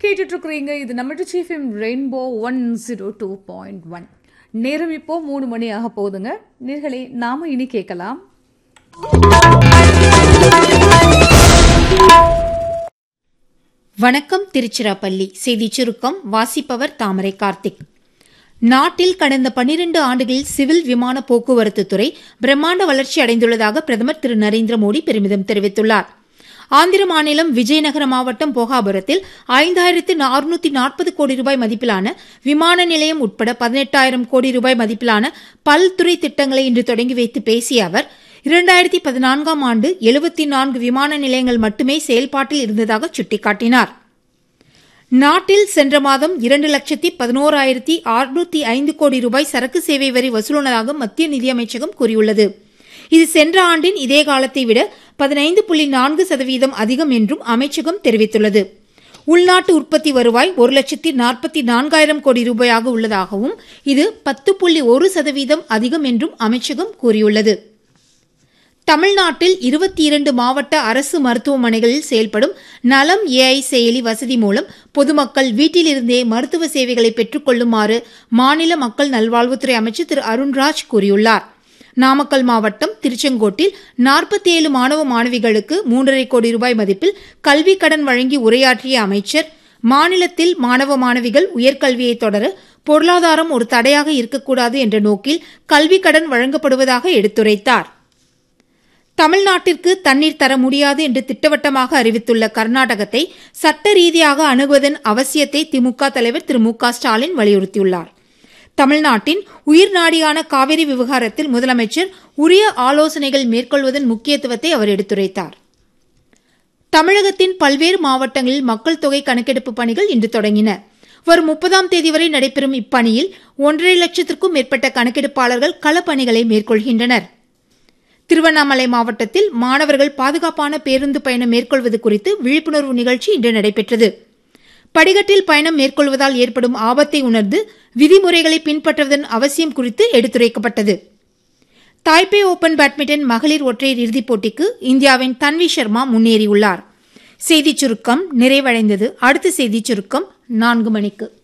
கேட்டுட்டு இருக்கிறீங்க இது நம்ம சீஃப் Rainbow one zero two point one நேரம் இப்போ மூணு மணி ஆக போகுதுங்க நேர்களே நாம இனி கேட்கலாம் வணக்கம் திருச்சிராப்பள்ளி செய்தி சுருக்கம் வாசிப்பவர் தாமரை கார்த்திக் நாட்டில் கடந்த பனிரெண்டு ஆண்டுகளில் சிவில் விமான போக்குவரத்து துறை பிரம்மாண்ட வளர்ச்சி அடைந்துள்ளதாக பிரதமர் திரு நரேந்திர மோடி பெருமிதம் தெரிவித்துள்ளார் ஆந்திர மாநிலம் விஜயநகர மாவட்டம் போகாபுரத்தில் ஐந்தாயிரத்து அறுநூத்தி நாற்பது கோடி ரூபாய் மதிப்பிலான விமான நிலையம் உட்பட பதினெட்டாயிரம் கோடி ரூபாய் மதிப்பிலான பல்துறை திட்டங்களை இன்று தொடங்கி வைத்து பேசிய அவர் இரண்டாயிரத்தி பதினான்காம் ஆண்டு எழுபத்தி நான்கு விமான நிலையங்கள் மட்டுமே செயல்பாட்டில் இருந்ததாக சுட்டிக்காட்டினார் நாட்டில் சென்ற மாதம் இரண்டு லட்சத்தி பதினோராயிரத்தி அறுநூத்தி ஐந்து கோடி ரூபாய் சரக்கு சேவை வரி வசூலானதாக மத்திய நிதியமைச்சகம் கூறியுள்ளது இது சென்ற ஆண்டின் இதே காலத்தை விட பதினைந்து புள்ளி நான்கு சதவீதம் அதிகம் என்றும் அமைச்சகம் தெரிவித்துள்ளது உள்நாட்டு உற்பத்தி வருவாய் ஒரு லட்சத்தி நாற்பத்தி நான்காயிரம் கோடி ரூபாயாக உள்ளதாகவும் இது பத்து புள்ளி ஒரு சதவீதம் அதிகம் என்றும் அமைச்சகம் கூறியுள்ளது தமிழ்நாட்டில் இருபத்தி இரண்டு மாவட்ட அரசு மருத்துவமனைகளில் செயல்படும் நலம் ஏஐ செயலி வசதி மூலம் பொதுமக்கள் வீட்டிலிருந்தே மருத்துவ சேவைகளை பெற்றுக் கொள்ளுமாறு மாநில மக்கள் நல்வாழ்வுத்துறை அமைச்சர் திரு அருண்ராஜ் கூறியுள்ளார் நாமக்கல் மாவட்டம் திருச்செங்கோட்டில் நாற்பத்தி ஏழு மாணவ மாணவிகளுக்கு மூன்றரை கோடி ரூபாய் மதிப்பில் கல்விக் கடன் வழங்கி உரையாற்றிய அமைச்சர் மாநிலத்தில் மாணவ மாணவிகள் உயர்கல்வியை தொடர பொருளாதாரம் ஒரு தடையாக இருக்கக்கூடாது என்ற நோக்கில் கல்விக் கடன் வழங்கப்படுவதாக எடுத்துரைத்தார் தமிழ்நாட்டிற்கு தண்ணீர் தர முடியாது என்று திட்டவட்டமாக அறிவித்துள்ள கர்நாடகத்தை சட்ட ரீதியாக அணுகுவதன் அவசியத்தை திமுக தலைவர் திரு மு க ஸ்டாலின் வலியுறுத்தியுள்ளார் தமிழ்நாட்டின் உயிர் நாடியான காவிரி விவகாரத்தில் முதலமைச்சர் உரிய ஆலோசனைகள் மேற்கொள்வதன் முக்கியத்துவத்தை அவர் எடுத்துரைத்தார் தமிழகத்தின் பல்வேறு மாவட்டங்களில் மக்கள் தொகை கணக்கெடுப்பு பணிகள் இன்று தொடங்கின வரும் முப்பதாம் தேதி வரை நடைபெறும் இப்பணியில் ஒன்றரை லட்சத்திற்கும் மேற்பட்ட கணக்கெடுப்பாளர்கள் களப்பணிகளை மேற்கொள்கின்றனர் திருவண்ணாமலை மாவட்டத்தில் மாணவர்கள் பாதுகாப்பான பேருந்து பயணம் மேற்கொள்வது குறித்து விழிப்புணர்வு நிகழ்ச்சி இன்று நடைபெற்றது படிக்கட்டில் பயணம் மேற்கொள்வதால் ஏற்படும் ஆபத்தை உணர்ந்து விதிமுறைகளை பின்பற்றுவதன் அவசியம் குறித்து எடுத்துரைக்கப்பட்டது தாய்பே ஓபன் பேட்மிண்டன் மகளிர் ஒற்றையர் இறுதிப் போட்டிக்கு இந்தியாவின் தன்வி சர்மா முன்னேறியுள்ளார் செய்திச் சுருக்கம் நிறைவடைந்தது அடுத்த செய்திச் சுருக்கம் நான்கு மணிக்கு